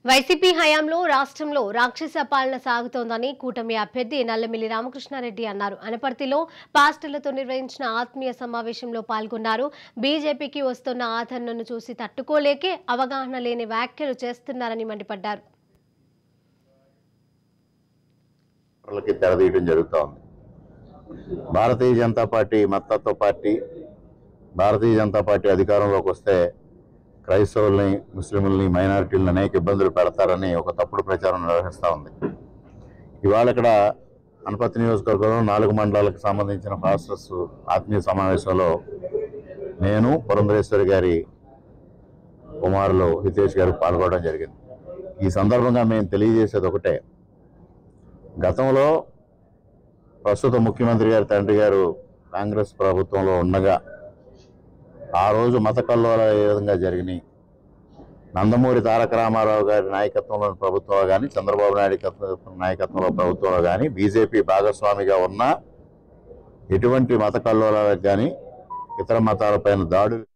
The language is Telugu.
వైసీపీ హయాంలో రాష్ట్రంలో రాక్షస పాలన సాగుతోందని కూటమి అభ్యర్థి నల్లమిల్లి రామకృష్ణారెడ్డి అన్నారు అనపర్తిలో పాస్టర్లతో నిర్వహించిన ఆత్మీయ సమావేశంలో పాల్గొన్నారు బీజేపీకి వస్తున్న ఆదరణను చూసి తట్టుకోలేకే అవగాహన లేని వ్యాఖ్యలు చేస్తున్నారని మండిపడ్డారు వాళ్ళకి తెరదీయడం జరుగుతూ ఉంది భారతీయ జనతా పార్టీ మత్తత్వ పార్టీ భారతీయ జనతా పార్టీ అధికారంలోకి వస్తే క్రైస్తవుల్ని ముస్లింలని మైనారిటీలను అనేక ఇబ్బందులు పెడతారని ఒక తప్పుడు ప్రచారం నిర్వహిస్తూ ఉంది ఇవాళ ఇక్కడ అనపతి నియోజకవర్గంలో నాలుగు మండలాలకు సంబంధించిన ఫాస్టర్స్ ఆత్మీయ సమావేశంలో నేను పురంధరేశ్వరి గారి కుమారులు హితేష్ గారు పాల్గొనడం జరిగింది ఈ సందర్భంగా మేము తెలియజేసేది ఒకటే గతంలో ప్రస్తుత ముఖ్యమంత్రి గారి తండ్రి గారు కాంగ్రెస్ ప్రభుత్వంలో ఉండగా ఆ రోజు మత కల్లోల ఏ విధంగా జరిగినాయి నందమూరి తారక రామారావు గారి నాయకత్వంలోని ప్రభుత్వంలో కానీ చంద్రబాబు నాయుడు కత్వ- నాయకత్వంలో ప్రభుత్వంలో కానీ బీజేపీ భాగస్వామిగా ఉన్న ఎటువంటి మత కల్లోలాలకు కానీ ఇతర మతాలపైన దాడులు